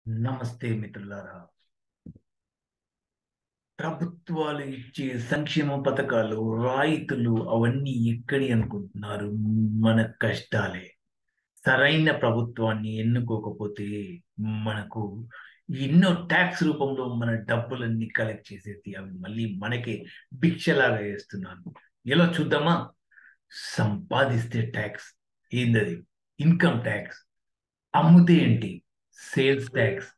నమస్తే మిత్రులారా ప్రభుత్వాలు ఇచ్చే సంక్షేమ పథకాలు రాయితీలు అవన్నీ ఎక్కడి అనుకుంటున్నారు మన కష్టాలే సరైన ప్రభుత్వాన్ని ఎన్నుకోకపోతే మనకు ఎన్నో ట్యాక్స్ రూపంలో మన డబ్బులన్నీ కలెక్ట్ చేసేది అవి మళ్ళీ మనకే భిక్షలాగా వేస్తున్నారు ఎలా చూద్దామా సంపాదిస్తే ట్యాక్స్ ఏందది ఇన్కమ్ ట్యాక్స్ అమ్ముతే ఏంటి సేల్స్ ట్యాక్స్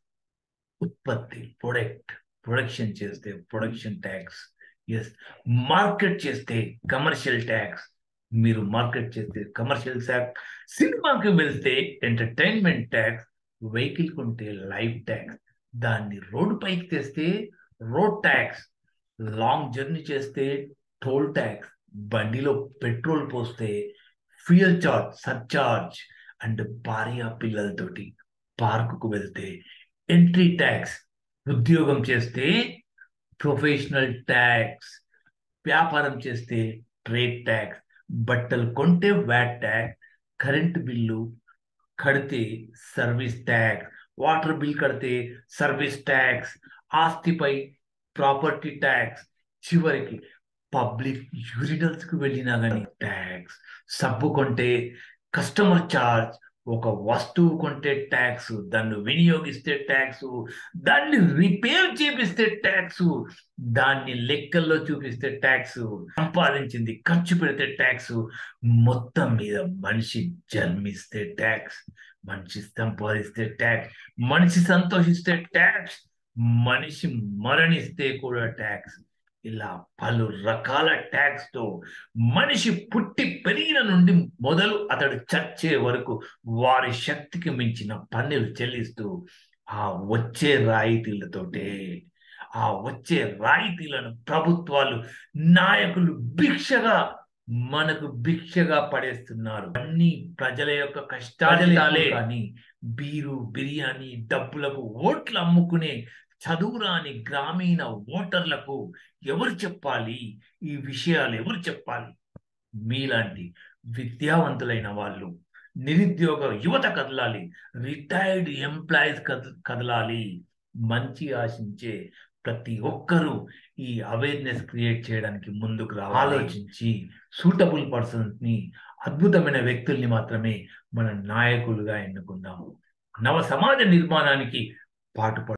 ఉత్పత్తి ప్రొడక్ట్ ప్రొడక్షన్ చేస్తే ప్రొడక్షన్ ట్యాక్స్ ఎస్ మార్కెట్ చేస్తే కమర్షియల్ ట్యాక్స్ మీరు మార్కెట్ చేస్తే కమర్షియల్ ట్యాక్స్ సినిమాకి వెళ్తే ఎంటర్టైన్మెంట్ ట్యాక్స్ వెహికల్ కొంటే లైఫ్ ట్యాక్స్ దాన్ని రోడ్డు పైకి తెస్తే రోడ్ ట్యాక్స్ లాంగ్ జర్నీ చేస్తే టోల్ ట్యాక్స్ బండిలో పెట్రోల్ పోస్తే ఫ్యూయల్ చార్జ్ సర్చార్జ్ అండ్ భార్య పిల్లలతోటి పార్కుకు వెళ్తే ఎంట్రీ ట్యాక్స్ ఉద్యోగం చేస్తే ప్రొఫెషనల్ ట్యాక్స్ వ్యాపారం చేస్తే ట్రేడ్ ట్యాక్స్ బట్టలు కొంటే వ్యాట్ ట్యాక్స్ కరెంట్ బిల్లు కడితే సర్వీస్ ట్యాక్స్ వాటర్ బిల్ కడితే సర్వీస్ ట్యాక్స్ ఆస్తిపై ప్రాపర్టీ ట్యాక్స్ చివరికి పబ్లిక్ యూరినల్స్కి వెళ్ళినా కానీ ట్యాక్స్ సబ్బు కొంటే కస్టమర్ ఛార్జ్ ఒక వస్తువు కొంటే ట్యాక్స్ దాన్ని వినియోగిస్తే ట్యాక్స్ దాన్ని రిపేర్ చేపిస్తే ట్యాక్స్ దాన్ని లెక్కల్లో చూపిస్తే ట్యాక్స్ సంపాదించింది ఖర్చు పెడితే ట్యాక్స్ మొత్తం మీద మనిషి జన్మిస్తే ట్యాక్స్ మనిషి సంపాదిస్తే ట్యాక్స్ మనిషి సంతోషిస్తే ట్యాక్స్ మనిషి మరణిస్తే కూడా ట్యాక్స్ ఇలా పలు రకాల ట్యాక్స్ తో మనిషి పుట్టి పెరిగిన నుండి మొదలు అతడు చచ్చే వరకు వారి శక్తికి మించిన పన్నులు చెల్లిస్తూ ఆ వచ్చే రాయితీలతోటే ఆ వచ్చే రాయితీలను ప్రభుత్వాలు నాయకులు భిక్షగా మనకు భిక్షగా పడేస్తున్నారు అన్ని ప్రజల యొక్క కష్టాలే కానీ బీరు బిర్యానీ డబ్బులకు ఓట్లు అమ్ముకునే చదువురాని గ్రామీణ ఓటర్లకు ఎవరు చెప్పాలి ఈ విషయాలు ఎవరు చెప్పాలి మీలాంటి విద్యావంతులైన వాళ్ళు నిరుద్యోగ యువత కదలాలి రిటైర్డ్ ఎంప్లాయీస్ కదలాలి మంచి ఆశించే ప్రతి ఒక్కరూ ఈ అవేర్నెస్ క్రియేట్ చేయడానికి ముందుకు రావాలి ఆలోచించి సూటబుల్ పర్సన్స్ ని అద్భుతమైన వ్యక్తుల్ని మాత్రమే మన నాయకులుగా ఎన్నుకుందాము నవ సమాజ నిర్మాణానికి పాటుపడ